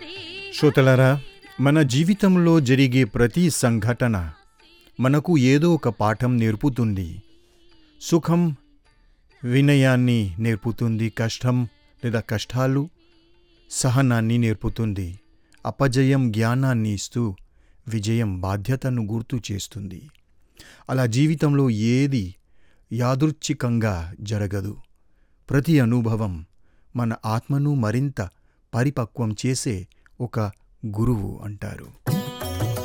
శ్రోతలారా మన జీవితంలో జరిగే ప్రతి సంఘటన మనకు ఏదో ఒక పాఠం నేర్పుతుంది సుఖం వినయాన్ని నేర్పుతుంది కష్టం లేదా కష్టాలు సహనాన్ని నేర్పుతుంది అపజయం జ్ఞానాన్ని ఇస్తూ విజయం బాధ్యతను గుర్తు చేస్తుంది అలా జీవితంలో ఏది యాదృచ్ఛికంగా జరగదు ప్రతి అనుభవం మన ఆత్మను మరింత పరిపక్వం చేసే ఒక గురువు అంటారు